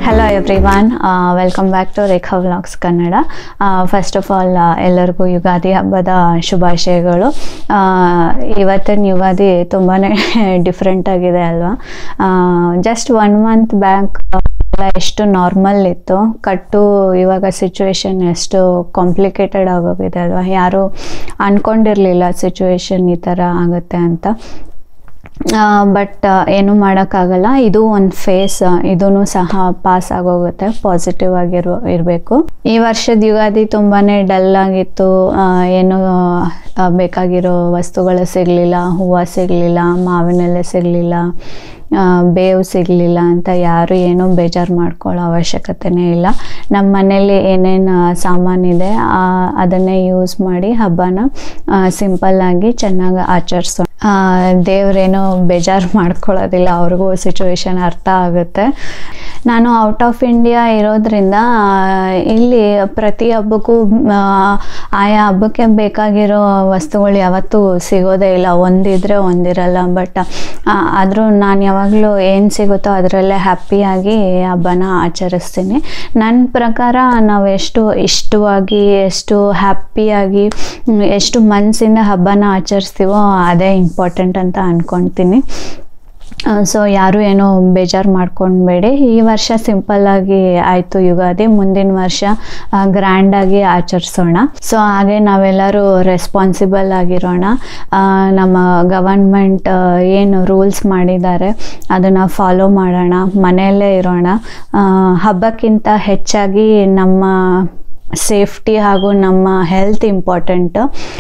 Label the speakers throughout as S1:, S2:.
S1: hello everyone welcome back to Rekha vlogs Kannada first of all ಎಲ್ಲರಿಗೂ ಯುಗಾದಿ ಹಬ್ಬದ ಶುಭಾಶಯಗಳು ಆ, ಇವತ್ತಿನ ಯುಗಾದಿ ತುಂಬಾ ಡಿಫ್ರೆಂಟ್ ಆಗಿದೆ ಅಲ್ವಾ ಜಸ್ಟ್ ಒನ್ ಮಂತ್ ಬ್ಯಾಕ್ ಎಷ್ಟು ನಾರ್ಮಲ್ ಇತ್ತು ಕಟ್ಟು ಇವಾಗ ಸಿಚುವೇಶನ್ ಎಷ್ಟು ಕಾಂಪ್ಲಿಕೇಟೆಡ್ ಆಗೋಗಿದೆ ಅಲ್ವಾ ಯಾರು ಅಂದ್ಕೊಂಡಿರಲಿಲ್ಲ ಸಿಚುವೇಶನ್ ಈ ಥರ ಆಗುತ್ತೆ ಅಂತ ಬಟ್ ಏನು ಮಾಡೋಕ್ಕಾಗಲ್ಲ ಇದು ಒಂದು ಫೇಸ್ ಇದೂ ಸಹ ಪಾಸ್ ಆಗೋಗುತ್ತೆ ಪಾಸಿಟಿವ್ ಆಗಿರೋ ಇರಬೇಕು ಈ ವರ್ಷದ ಯುಗಾದಿ ತುಂಬಾ ಡಲ್ ಆಗಿತ್ತು ಆ, ಏನು ಆ, ಬೇಕಾಗಿರೋ ವಸ್ತುಗಳು ಸಿಗಲಿಲ್ಲ ಹೂವು ಸಿಗಲಿಲ್ಲ ಮಾವಿನೆಲೆ ಸಿಗಲಿಲ್ಲ ಬೇವು ಸಿಗಲಿಲ್ಲ ಅಂತ ಯಾರು ಏನೂ ಬೇಜಾರು ಮಾಡ್ಕೊಳ್ಳೋ ಅವಶ್ಯಕತೆನೇ ಇಲ್ಲ ನಮ್ಮ ಮನೇಲಿ ಏನೇನು ಸಾಮಾನಿದೆ ಆ, ಅದನ್ನೇ ಯೂಸ್ ಮಾಡಿ ಹಬ್ಬನ ಸಿಂಪಲ್ಲಾಗಿ ಚೆನ್ನಾಗಿ ಆಚರಿಸೋಣ ದೇವ್ರೇನೋ ಬೇಜಾರು ಮಾಡ್ಕೊಳ್ಳೋದಿಲ್ಲ ಅವ್ರಿಗೂ ಸಿಚುವೇಶನ್ ಅರ್ಥ ಆಗುತ್ತೆ ನಾನು ಔಟ್ ಆಫ್ ಇಂಡಿಯಾ ಇರೋದ್ರಿಂದ ಆ, ಇಲ್ಲಿ ಪ್ರತಿ ಹಬ್ಬಕ್ಕೂ ಆ, ಆಯಾ ಹಬ್ಬಕ್ಕೆ ಬೇಕಾಗಿರೋ ವಸ್ತುಗಳು ಯಾವತ್ತೂ ಸಿಗೋದೇ ಇಲ್ಲ ಒಂದಿದ್ರೆ ಒಂದಿರಲ್ಲ ಬಟ್ ಆದರೂ ನಾನು ಯಾವಾಗಲೂ ಏನು ಸಿಗುತ್ತೋ ಅದರಲ್ಲೇ ಹ್ಯಾಪಿಯಾಗಿ ಹಬ್ಬನ ಆಚರಿಸ್ತೀನಿ ನನ್ನ ಪ್ರಕಾರ ನಾವು ಎಷ್ಟು ಇಷ್ಟವಾಗಿ ಎಷ್ಟು ಹ್ಯಾಪಿಯಾಗಿ ಮ್, ಎಷ್ಟು ಮನಸ್ಸಿಂದ ಹಬ್ಬನ ಆಚರಿಸ್ತೀವೋ ಅದೇ ಇಂಪಾರ್ಟೆಂಟ್ ಅಂತ ಅಂದ್ಕೊಳ್ತೀನಿ ಸೊ ಯಾರು ಏನೋ ಬೇಜಾರು ಮಾಡ್ಕೊಳ್ಬೇಡಿ ಈ ವರ್ಷ ಸಿಂಪಲ್ಲಾಗಿ ಆಯಿತು ಯುಗಾದಿ ಮುಂದಿನ ವರ್ಷ ಗ್ರ್ಯಾಂಡಾಗಿ ಆಚರಿಸೋಣ ಸೊ ಹಾಗೆ ನಾವೆಲ್ಲರೂ ರೆಸ್ಪಾನ್ಸಿಬಲ್ ಆಗಿರೋಣ ಆ, ನಮ್ಮ ಗವರ್ನ್ಮೆಂಟ್ ಏನು ರೂಲ್ಸ್ ಮಾಡಿದ್ದಾರೆ ಅದನ್ನು ಫಾಲೋ ಮಾಡೋಣ ಮನೆಯಲ್ಲೇ ಇರೋಣ ಆ, ಹಬ್ಬಕ್ಕಿಂತ ಹೆಚ್ಚಾಗಿ ನಮ್ಮ ಸೇಫ್ಟಿ ಹಾಗೂ ನಮ್ಮ ಹೆಲ್ತ್ ಇಂಪಾರ್ಟೆಂಟ್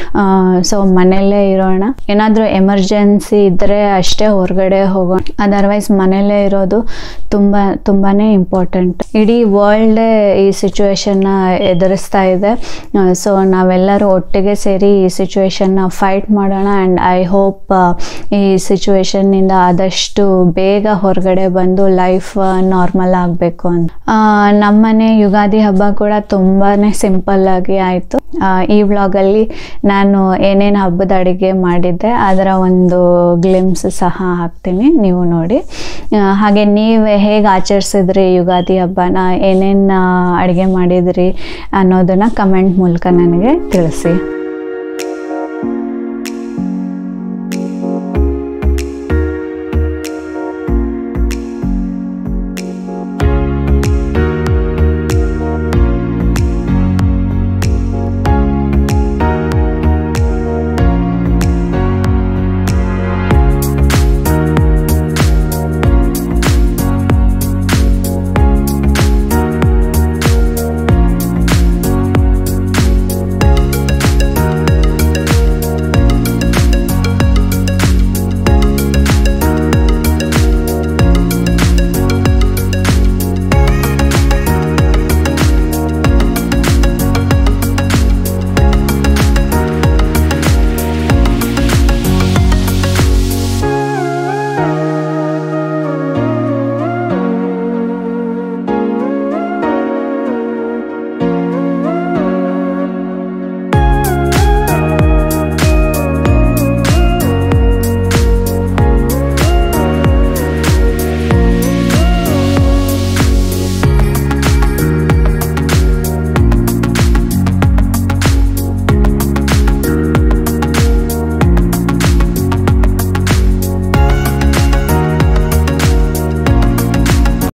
S1: ಸೊ ಮನೆಯಲ್ಲೇ ಇರೋಣ ಏನಾದರೂ ಎಮರ್ಜೆನ್ಸಿ ಇದ್ದರೆ ಅಷ್ಟೇ ಹೊರಗಡೆ ಹೋಗೋಣ ಅದರ್ವೈಸ್ ಮನೆಯಲ್ಲೇ ಇರೋದು ತುಂಬ ತುಂಬಾ ಇಂಪಾರ್ಟೆಂಟ್ ಇಡೀ ವರ್ಲ್ಡೇ ಈ ಸಿಚುವೇಶನ್ನ ಎದುರಿಸ್ತಾ ಇದೆ ಸೊ ನಾವೆಲ್ಲರೂ ಒಟ್ಟಿಗೆ ಸೇರಿ ಈ ಸಿಚುವೇಶನ್ನ ಫೈಟ್ ಮಾಡೋಣ ಆ್ಯಂಡ್ ಐ ಹೋಪ್ ಈ ಸಿಚುವೇಶನ್ನಿಂದ ಆದಷ್ಟು ಬೇಗ ಹೊರಗಡೆ ಬಂದು ಲೈಫ್ ನಾರ್ಮಲ್ ಆಗಬೇಕು ಅಂತ ಆ, ನಮ್ಮನೆ ಯುಗಾದಿ ಹಬ್ಬ ಕೂಡ ತುಂಬಾ ಸಿಂಪಲ್ ಆಗಿ ಆಯಿತು ಈ ವ್ಲಾಗಲ್ಲಿ ನಾನು ಏನೇನು ಹಬ್ಬದ ಅಡುಗೆ ಮಾಡಿದ್ದೆ ಅದರ ಒಂದು ಗ್ಲಿಮ್ಸ್ ಸಹ ಹಾಕ್ತೀನಿ ನೀವು ನೋಡಿ ಆ, ಹಾಗೆ ನೀವು ಹೇಗೆ ಆಚರಿಸಿದ್ರಿ ಯುಗಾದಿ ಹಬ್ಬನ ಏನೇನು ಅಡುಗೆ ಮಾಡಿದ್ರಿ ಅನ್ನೋದನ್ನು ಕಮೆಂಟ್ ಮೂಲಕ ನನಗೆ ತಿಳಿಸಿ